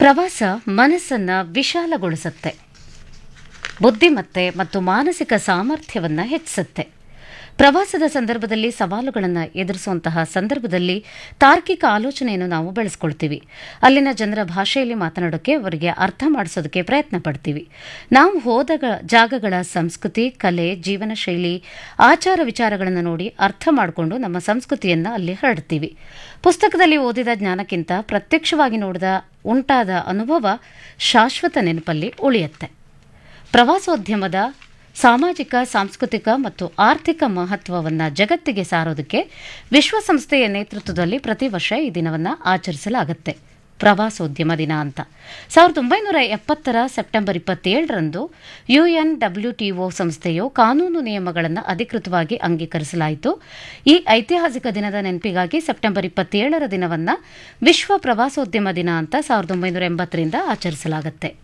ಪ್ರವಾಸ ಮನಸ್ಸನ್ನ ವಿಶಾಲಗೊಳಿಸುತ್ತೆ ಬುದ್ಧಿಮತ್ತೆ ಮತ್ತು ಮಾನಸಿಕ ಸಾಮರ್ಥ್ಯವನ್ನು ಹೆಚ್ಚಿಸುತ್ತೆ ಪ್ರವಾಸದ ಸಂದರ್ಭದಲ್ಲಿ ಸವಾಲುಗಳನ್ನು ಎದುರಿಸುವಂತಹ ಸಂದರ್ಭದಲ್ಲಿ ತಾರ್ಕಿಕ ಆಲೋಚನೆಯನ್ನು ನಾವು ಬೆಳೆಸ್ಕೊಳ್ತೀವಿ ಅಲ್ಲಿನ ಜನರ ಭಾಷೆಯಲ್ಲಿ ಮಾತನಾಡೋಕ್ಕೆ ಅವರಿಗೆ ಅರ್ಥ ಮಾಡಿಸೋದಕ್ಕೆ ಪ್ರಯತ್ನ ಪಡ್ತೀವಿ ನಾವು ಹೋದ ಜಾಗಗಳ ಸಂಸ್ಕೃತಿ ಕಲೆ ಜೀವನ ಶೈಲಿ ಆಚಾರ ವಿಚಾರಗಳನ್ನು ನೋಡಿ ಅರ್ಥ ಮಾಡಿಕೊಂಡು ನಮ್ಮ ಸಂಸ್ಕೃತಿಯನ್ನು ಅಲ್ಲಿ ಹರಡ್ತೀವಿ ಪುಸ್ತಕದಲ್ಲಿ ಓದಿದ ಜ್ಞಾನಕ್ಕಿಂತ ಪ್ರತ್ಯಕ್ಷವಾಗಿ ನೋಡಿದ ಉಂಟಾದ ಅನುಭವ ಶಾಶ್ವತ ನೆನಪಲ್ಲಿ ಉಳಿಯುತ್ತೆ ಪ್ರವಾಸೋದ್ಯಮದ ಸಾಮಾಜಿಕ ಸಾಂಸ್ಕೃತಿಕ ಮತ್ತು ಆರ್ಥಿಕ ಮಹತ್ವವನ್ನು ಜಗತ್ತಿಗೆ ಸಾರೋದಕ್ಕೆ ವಿಶ್ವಸಂಸ್ಥೆಯ ನೇತೃತ್ವದಲ್ಲಿ ಪ್ರತಿ ವರ್ಷ ಈ ದಿನವನ್ನು ಆಚರಿಸಲಾಗುತ್ತೆ ಪ್ರವಾಸೋದ್ಯಮ ದಿನ ಅಂತ ಸಾವಿರದ ಒಂಬೈನೂರ ಎಪ್ಪತ್ತರ ಸೆಪ್ಟೆಂಬರ್ ಇಪ್ಪತ್ತೇಳರಂದು ಯುಎನ್ಡಬ್ಲ್ಯೂಟಿಒ ಸಂಸ್ಥೆಯು ಕಾನೂನು ನಿಯಮಗಳನ್ನು ಅಧಿಕೃತವಾಗಿ ಅಂಗೀಕರಿಸಲಾಯಿತು ಈ ಐತಿಹಾಸಿಕ ದಿನದ ನೆನಪಿಗಾಗಿ ಸೆಪ್ಟೆಂಬರ್ ಇಪ್ಪತ್ತೇಳರ ದಿನವನ್ನು ವಿಶ್ವ ಪ್ರವಾಸೋದ್ಯಮ ದಿನ ಅಂತ ಸಾವಿರದ ಒಂಬೈನೂರ ಎಂಬತ್ತರಿಂದ ಆಚರಿಸಲಾಗುತ್ತೆ